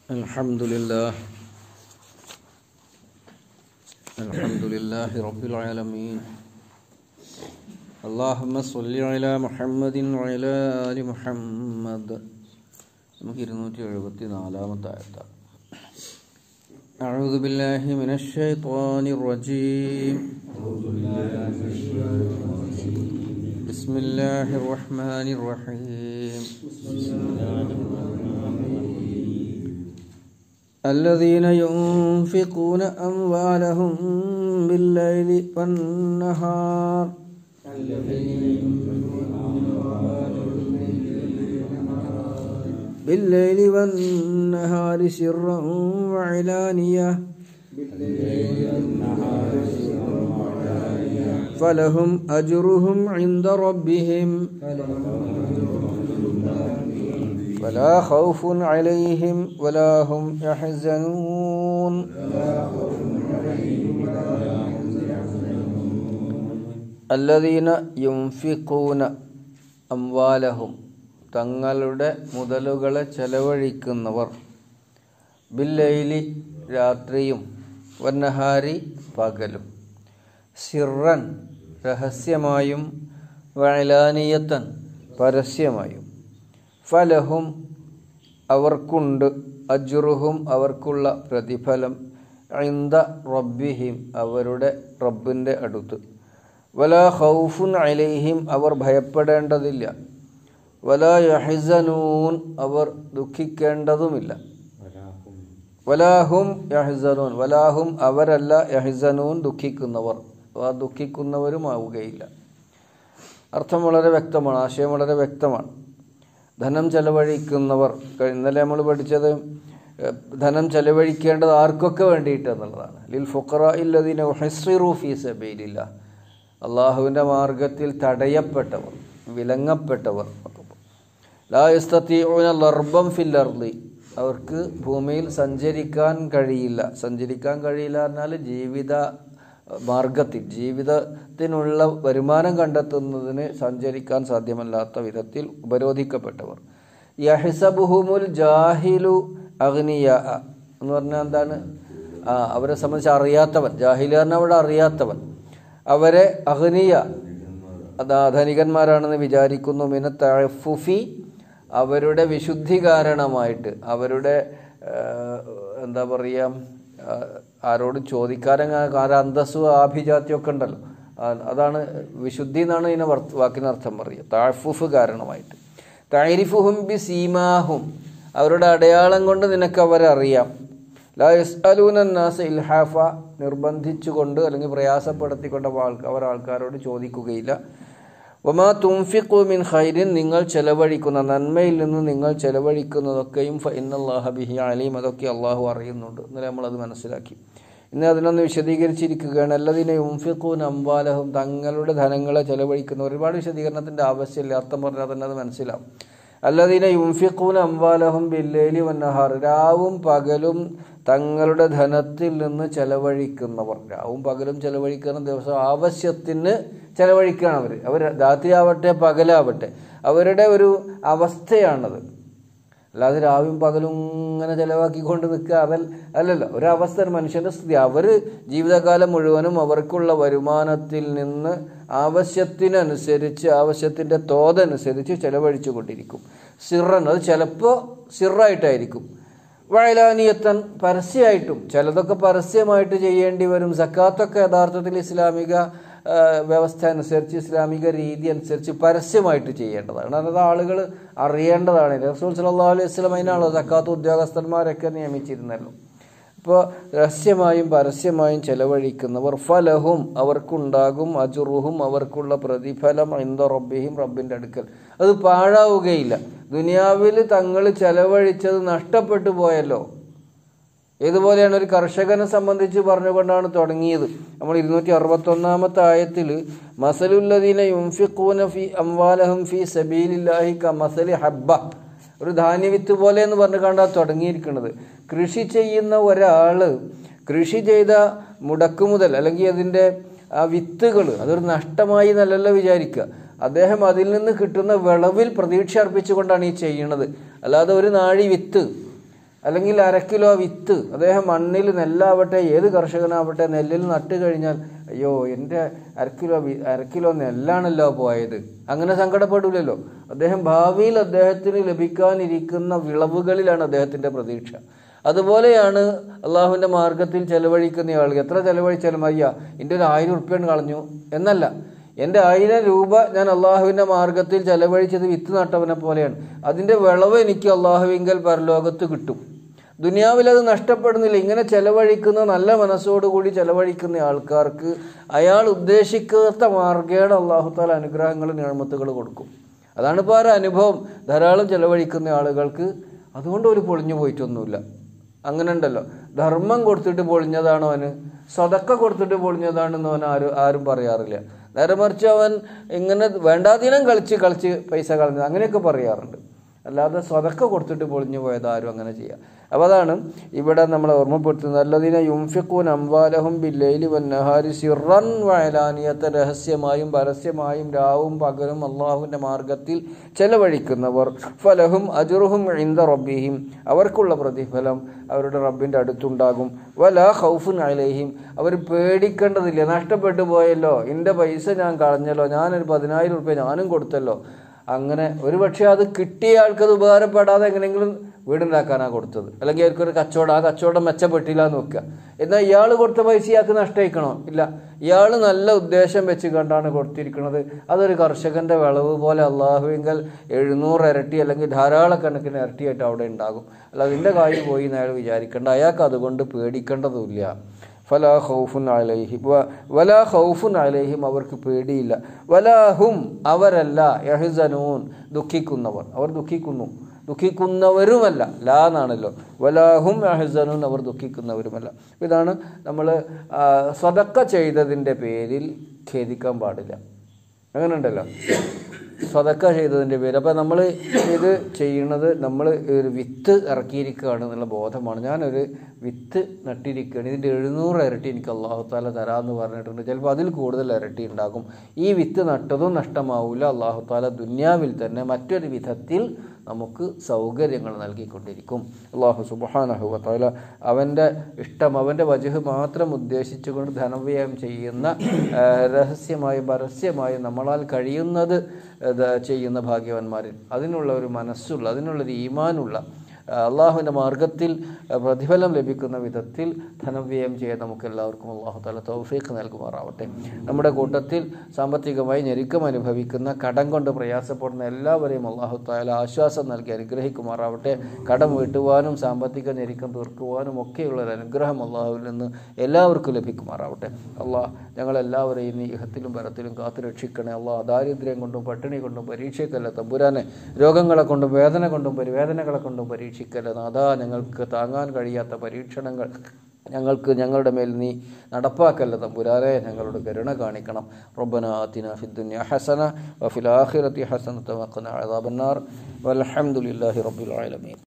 الحمد لله الحمد لله رب العالمين اللهم صل على محمد وعلى آل محمد നമുക്ക് ഇരുന്നൂറ്റി എഴുപത്തി നാലാമത്തെ ആയത്താണ് أعوذ بالله من الشيطان الرجيم بسم الله الرحمن الرحيم الذين ينفقون أموالهم بالليل والنهار بالليل والنهار سرا وعلانية فلهم أجرهم عند ربهم ولا خوف عليهم ولا هم يحزنون الذين ينفقون أموالهم തങ്ങളുടെ മുതലുകളെ ചെലവഴിക്കുന്നവർ ബില്ലൈലി രാത്രിയും വന്നഹാരി പകലും സിറൻ രഹസ്യമായും വയലാനീയത്തൻ പരസ്യമായും ഫലഹും അവർക്കുണ്ട് അജുറുഹും അവർക്കുള്ള പ്രതിഫലം ഇന്ദ റബ്ബിഹിം അവരുടെ റബ്ബിൻ്റെ അടുത്ത് വലാ ഹൗഫുൻ അലൈഹിം അവർ ഭയപ്പെടേണ്ടതില്ല വലാ യഹിസനൂൻ അവർ ദുഃഖിക്കേണ്ടതുമില്ല വലാഹും യഹിസനൂൻ വലാഹും അവരല്ല യഹിസനൂൻ ദുഃഖിക്കുന്നവർ ആ ദുഃഖിക്കുന്നവരുമാവുകയില്ല അർത്ഥം വളരെ വ്യക്തമാണ് ആശയം വളരെ വ്യക്തമാണ് ധനം ചെലവഴിക്കുന്നവർ ഇന്നലെ നമ്മൾ പഠിച്ചത് ധനം ചെലവഴിക്കേണ്ടത് ആർക്കൊക്കെ വേണ്ടിയിട്ട് എന്നുള്ളതാണ് ലിൽ ഫുഖറ ഇല്ലതിനെ ഹെസ്റിറു ഫീ സബീലില്ല അള്ളാഹുവിൻ്റെ മാർഗത്തിൽ തടയപ്പെട്ടവർ വിലങ്ങപ്പെട്ടവർ ലായസ്തീന ലർബം ഫില്ലർലി അവർക്ക് ഭൂമിയിൽ സഞ്ചരിക്കാൻ കഴിയില്ല സഞ്ചരിക്കാൻ കഴിയില്ല പറഞ്ഞാൽ ജീവിത മാർഗത്തിൽ ജീവിതത്തിനുള്ള വരുമാനം കണ്ടെത്തുന്നതിന് സഞ്ചരിക്കാൻ സാധ്യമല്ലാത്ത വിധത്തിൽ ഉപരോധിക്കപ്പെട്ടവർ യഹിസബുഹുമുൽ ജാഹിലു അഗ്നിയ എന്ന് പറഞ്ഞാൽ എന്താണ് ആ അവരെ സംബന്ധിച്ച് അറിയാത്തവൻ ജാഹിൽ പറഞ്ഞാൽ അവിടെ അറിയാത്തവൻ അവരെ അഗ്നിയ അത് ധനികന്മാരാണെന്ന് വിചാരിക്കുന്നു മിന തഴഫുഫി അവരുടെ വിശുദ്ധി കാരണമായിട്ട് അവരുടെ എന്താ പറയുക ആരോട് ചോദിക്കാനും ആരും അന്തസ്സും ആഭിജാത്യമൊക്കെ ഉണ്ടല്ലോ അതാണ് വിശുദ്ധി എന്നാണ് ഇതിനെ വാക്കിനർത്ഥം പറയുക താഴ്ഫുഫ് കാരണമായിട്ട് താരിഫുഹും ബി സീമാഹും അവരുടെ അടയാളം കൊണ്ട് നിനക്ക് അവരെ അറിയാം ലാ യസ്അലൂനാസ് ഇൽഹാഫ നിർബന്ധിച്ചുകൊണ്ട് അല്ലെങ്കിൽ പ്രയാസപ്പെടുത്തിക്കൊണ്ട് അവർ ആൾക്കാരോട് ചോദിക്കുകയില്ല ഒമാ തുംഫിഖു മിൻ ഖൈരിൻ നിങ്ങൾ ചെലവഴിക്കുന്ന നന്മയിൽ നിന്ന് നിങ്ങൾ ചെലവഴിക്കുന്നതൊക്കെയും ഇന്നല്ലാഹ ബിഹി അലീം അതൊക്കെ അള്ളാഹു അറിയുന്നുണ്ട് ഇന്നലെ നമ്മളത് മനസ്സിലാക്കി ഇന്ന് അതിനൊന്ന് വിശദീകരിച്ചിരിക്കുകയാണ് അല്ലതിനെ ഉംഫിഖൂൻ അംബാലഹും തങ്ങളുടെ ധനങ്ങളെ ചെലവഴിക്കുന്ന ഒരുപാട് വിശദീകരണത്തിൻ്റെ ആവശ്യമില്ല അർത്ഥം പറഞ്ഞാൽ തന്നെ അത് മനസ്സിലാവും അല്ലതിനെ യുംഫിഖൂൻ അംബാലഹും ബില്ലേലി വന്നഹാർ രാവും പകലും തങ്ങളുടെ ധനത്തിൽ നിന്ന് ചെലവഴിക്കുന്നവർ രാവും പകലും ചെലവഴിക്കുന്ന ദിവസം ആവശ്യത്തിന് ചെലവഴിക്കുകയാണ് അവർ അവർ രാത്രിയാവട്ടെ പകലാവട്ടെ അവരുടെ ഒരു അവസ്ഥയാണത് അല്ലാതെ രാവും പകലും ഇങ്ങനെ ചെലവാക്കിക്കൊണ്ട് നിൽക്കുക അതൽ അല്ലല്ലോ ഒരവസ്ഥ ഒരു മനുഷ്യൻ്റെ സ്ഥിതി അവർ ജീവിതകാലം മുഴുവനും അവർക്കുള്ള വരുമാനത്തിൽ നിന്ന് ആവശ്യത്തിനനുസരിച്ച് ആവശ്യത്തിൻ്റെ തോതനുസരിച്ച് ചെലവഴിച്ചു കൊണ്ടിരിക്കും സിറൻ അത് ചിലപ്പോൾ സിറായിട്ടായിരിക്കും വയലാനിയത്തൻ പരസ്യമായിട്ടും ചിലതൊക്കെ പരസ്യമായിട്ട് ചെയ്യേണ്ടി വരും സക്കാത്തൊക്കെ യഥാർത്ഥത്തിൽ ഇസ്ലാമിക വ്യവസ്ഥ അനുസരിച്ച് ഇസ്ലാമിക രീതി അനുസരിച്ച് പരസ്യമായിട്ട് ചെയ്യേണ്ടതാണ് അതായത് ആളുകൾ അറിയേണ്ടതാണ് റസൂൽ സല്ലാ അലൈഹി സ്വലം അതിനാണല്ലോ സക്കാത്ത് ഉദ്യോഗസ്ഥന്മാരൊക്കെ നിയമിച്ചിരുന്നല്ലോ അപ്പോൾ രഹസ്യമായും പരസ്യമായും ചെലവഴിക്കുന്നവർ ഫലഹും അവർക്കുണ്ടാകും അജുറുഹും അവർക്കുള്ള പ്രതിഫലം എന്ത റബ്ബിഹിം റബ്ബിൻ്റെ അടുക്കൽ അത് പാഴാവുകയില്ല ദുനിയാവിൽ തങ്ങൾ ചെലവഴിച്ചത് നഷ്ടപ്പെട്ടു പോയല്ലോ ഇതുപോലെയാണ് ഒരു കർഷകനെ സംബന്ധിച്ച് പറഞ്ഞുകൊണ്ടാണ് തുടങ്ങിയത് നമ്മൾ ഇരുന്നൂറ്റി അറുപത്തൊന്നാമത്തെ ആയത്തിൽ മസലുല്ലദീന യുംഫിഖൂന ഫി അംവാലഹും ഫി സബീലില്ലാഹി ക മസലി ഹബ്ബ ഒരു ധാന്യവിത്ത് പോലെ എന്ന് പറഞ്ഞു കണ്ടാൽ തുടങ്ങിയിരിക്കുന്നത് കൃഷി ചെയ്യുന്ന ഒരാൾ കൃഷി ചെയ്ത മുടക്കുമുതൽ അല്ലെങ്കിൽ അതിൻ്റെ ആ വിത്തുകൾ അതൊരു നഷ്ടമായി എന്നല്ലല്ലോ വിചാരിക്കുക അദ്ദേഹം അതിൽ നിന്ന് കിട്ടുന്ന വിളവിൽ പ്രതീക്ഷ അർപ്പിച്ചുകൊണ്ടാണ് ഈ ചെയ്യുന്നത് അല്ലാതെ ഒരു നാഴി വിത്ത് അല്ലെങ്കിൽ അര കിലോ വിത്ത് അദ്ദേഹം മണ്ണിൽ നെല്ലാവട്ടെ ഏത് കർഷകനാവട്ടെ നെല്ലിൽ നട്ട് കഴിഞ്ഞാൽ അയ്യോ എൻ്റെ അര കിലോ വി- അര കിലോ നെല്ലാണല്ലോ പോയത് അങ്ങനെ സങ്കടപ്പെടില്ലല്ലോ അദ്ദേഹം ഭാവിയിൽ അദ്ദേഹത്തിന് ലഭിക്കാനിരിക്കുന്ന വിളവുകളിലാണ് അദ്ദേഹത്തിൻ്റെ പ്രതീക്ഷ അതുപോലെയാണ് അള്ളാഹുവിൻ്റെ മാർഗത്തിൽ ചെലവഴിക്കുന്ന ആൾ എത്ര ചെലവഴിച്ചാലും അയ്യ എൻ്റെ ഒരു ആയിരം ഉറുപ്പ്യാണ് കളഞ്ഞു എന്നല്ല എൻ്റെ ആയിരം രൂപ ഞാൻ അള്ളാഹുവിൻ്റെ മാർഗത്തിൽ ചെലവഴിച്ചത് വിത്ത് നട്ടവനെ പോലെയാണ് അതിൻ്റെ വിളവ് എനിക്ക് അള്ളാഹുവിങ്കൽ പരലോകത്ത് കിട്ടും ദുനിയാവിൽ അത് നഷ്ടപ്പെടുന്നില്ല ഇങ്ങനെ ചെലവഴിക്കുന്ന നല്ല മനസ്സോടുകൂടി ചെലവഴിക്കുന്ന ആൾക്കാർക്ക് അയാൾ ഉദ്ദേശിക്കാത്ത മാർഗേണ അള്ളാഹുത്താല അനുഗ്രഹങ്ങൾ നിഴമത്തുകൾ കൊടുക്കും അതാണ് ഇപ്പോൾ ആ ഒരു അനുഭവം ധാരാളം ചെലവഴിക്കുന്ന ആളുകൾക്ക് അതുകൊണ്ട് ഒരു പൊളിഞ്ഞു പോയിട്ടൊന്നുമില്ല അങ്ങനെ ഉണ്ടല്ലോ ധർമ്മം കൊടുത്തിട്ട് പൊളിഞ്ഞതാണോ അവന് സ്വതക്ക കൊടുത്തിട്ട് പൊളിഞ്ഞതാണെന്ന് അവൻ ആരും ആരും പറയാറില്ല നേരെ മറിച്ച് അവൻ ഇങ്ങനെ വേണ്ടാതീനം കളിച്ച് കളിച്ച് പൈസ കളഞ്ഞത് അങ്ങനെയൊക്കെ പറയാറുണ്ട് അല്ലാതെ സ്വതക്ക കൊടുത്തിട്ട് പൊളിഞ്ഞു പോയത് ആരും അങ്ങനെ ചെയ്യാം അപ്പോൾ അതാണ് ഇവിടെ നമ്മൾ ഓർമ്മപ്പെടുത്തുന്നത് അല്ലതിനെ യുംഫിക്കൂൻ അംവാലഹും ബില്ലൈലി വന്നഹാരി സിറൻ വയലാനിയത്തെ രഹസ്യമായും പരസ്യമായും രാവും പകലും അള്ളാഹുവിൻ്റെ മാർഗത്തിൽ ചെലവഴിക്കുന്നവർ ഫലഹും അജുറുഹും ഇന്ദ റബ്ബിഹിം അവർക്കുള്ള പ്രതിഫലം അവരുടെ റബ്ബിൻ്റെ അടുത്തുണ്ടാകും വല ഹൗഫുൻ അലൈഹിം അവർ പേടിക്കേണ്ടതില്ല നഷ്ടപ്പെട്ടു പോയല്ലോ എൻ്റെ പൈസ ഞാൻ കളഞ്ഞല്ലോ ഞാനൊരു പതിനായിരം റുപ്യ ഞാനും കൊടുത്തല്ലോ അങ്ങനെ ഒരു പക്ഷേ അത് കിട്ടിയ ആൾക്കത് ഉപകാരപ്പെടാതെ എങ്ങനെയെങ്കിലും വീടുണ്ടാക്കാനാണ് കൊടുത്തത് അല്ലെങ്കിൽ അവർക്കൊരു കച്ചവടം ആ കച്ചവടം മെച്ചപ്പെട്ടില്ല എന്ന് വെക്കുക എന്നാൽ ഇയാൾ കൊടുത്ത പൈസ ഇയാൾക്ക് നഷ്ടമായിക്കണോ ഇല്ല ഇയാൾ നല്ല ഉദ്ദേശം വെച്ച് കണ്ടാണ് കൊടുത്തിരിക്കുന്നത് അതൊരു കർഷകന്റെ വിളവ് പോലെ അള്ളാഹുവിങ്കൽ എഴുന്നൂറ് ഇരട്ടി അല്ലെങ്കിൽ ധാരാളക്കണക്കിന് ഇരട്ടിയായിട്ട് അവിടെ ഉണ്ടാകും അല്ല അതിൻ്റെ കായ് പോയി എന്ന് അയാൾ വിചാരിക്കേണ്ട അയാൾക്ക് അതുകൊണ്ട് പേടിക്കേണ്ടതുമില്ല ഫലാ ഖൗഫുൻ അലൈഹിം വ- വലാ ഖൗഫുൻ അലൈഹിം അവർക്ക് പേടിയില്ല വലാഹും അവരല്ല യഹ്സനൂൻ ദുഃഖിക്കുന്നവർ അവർ ദുഃഖിക്കുന്നു ദുഃഖിക്കുന്നവരുമല്ല ലാ എന്നാണല്ലോ വലാഹും യഹ്സനൂൻ അവർ ദുഃഖിക്കുന്നവരുമല്ല ഇതാണ് നമ്മൾ സ്വതക്ക ചെയ്തതിൻ്റെ പേരിൽ ഖേദിക്കാൻ പാടില്ല അങ്ങനെ ഉണ്ടല്ലോ സ്വതക്ക ചെയ്തതിൻ്റെ പേര് അപ്പോൾ നമ്മൾ ഇത് ചെയ്യുന്നത് നമ്മൾ ഒരു വിത്ത് ഇറക്കിയിരിക്കുകയാണ് എന്നുള്ള ബോധമാണ് ഞാനൊരു വിത്ത് നട്ടിരിക്കുകയാണ് ഇതിൻ്റെ എഴുന്നൂറ് ഇരട്ടി എനിക്ക് അള്ളാഹുത്താല തരാമെന്ന് പറഞ്ഞിട്ടുണ്ട് ചിലപ്പോൾ അതിൽ കൂടുതൽ ഇരട്ടി ഉണ്ടാകും ഈ വിത്ത് നട്ടതും നഷ്ടമാവില്ല അള്ളാഹുത്താല ദുന്യാവിൽ തന്നെ മറ്റൊരു വിധത്തിൽ നമുക്ക് സൗകര്യങ്ങൾ നൽകിക്കൊണ്ടിരിക്കും അള്ളാഹു സുബാനഹുവത്താല അവൻ്റെ ഇഷ്ടം അവൻ്റെ വജുഹ് മാത്രം ഉദ്ദേശിച്ചുകൊണ്ട് ധനവ്യയം ചെയ്യുന്ന ആ, രഹസ്യമായും പരസ്യമായും നമ്മളാൽ കഴിയുന്നത് ഇത് ചെയ്യുന്ന ഭാഗ്യവാന്മാരിൽ അതിനുള്ള ഒരു മനസ്സുള്ള അതിനുള്ളൊരു ഈമാനുള്ള ആ, അള്ളാഹുവിൻ്റെ മാർഗത്തിൽ ആ, പ്രതിഫലം ലഭിക്കുന്ന വിധത്തിൽ ധനവ്യയം ചെയ്യാൻ നമുക്ക് എല്ലാവർക്കും അള്ളാഹു താല തൗഫീഖ് നൽകുമാറാവട്ടെ നമ്മുടെ കൂട്ടത്തിൽ സാമ്പത്തികമായി ഞെരുക്കം അനുഭവിക്കുന്ന കടം കൊണ്ട് പ്രയാസപ്പെടുന്ന എല്ലാവരെയും അള്ളാഹു താല ആശ്വാസം നൽകി അനുഗ്രഹിക്കുമാറാവട്ടെ കടം വീട്ടുവാനും സാമ്പത്തിക ഞെരുക്കം തീർക്കുവാനും ഒക്കെയുള്ള ഒരു അനുഗ്രഹം അള്ളാഹുവിൽ നിന്ന് എല്ലാവർക്കും ലഭിക്കുമാറാവട്ടെ അള്ളാഹ് ഞങ്ങളെല്ലാവരെയും ഈ ഇഹത്തിലും പരത്തിലും കാത്തു രക്ഷിക്കണേ അള്ളാഹ് ദാരിദ്ര്യം കൊണ്ടും പട്ടിണി കൊണ്ടും പരീക്ഷയ്ക്കല്ല തമ്പുരാനെ രോഗങ്ങളെ കൊണ്ടും വേദന കൊണ്ടും പരിവേദനകളെ കൊണ്ടും പരീക്ഷിക്കല്ല നാഥാ ഞങ്ങൾക്ക് താങ്ങാൻ കഴിയാത്ത പരീക്ഷണങ്ങൾ ഞങ്ങൾക്ക് ഞങ്ങളുടെ മേൽ നീ നടപ്പാക്കല്ല തമ്പുരാനെ ഞങ്ങളോട് കരുണ കാണിക്കണം റബ്ബന ആതിന ഫിദ്ദുനിയ ഹസന വഫിൽ ആഖിറതി ഹസനത വഖന അദാബന്നാർ വൽഹംദുലില്ലാഹി റബ്ബിൽ ആലമീൻ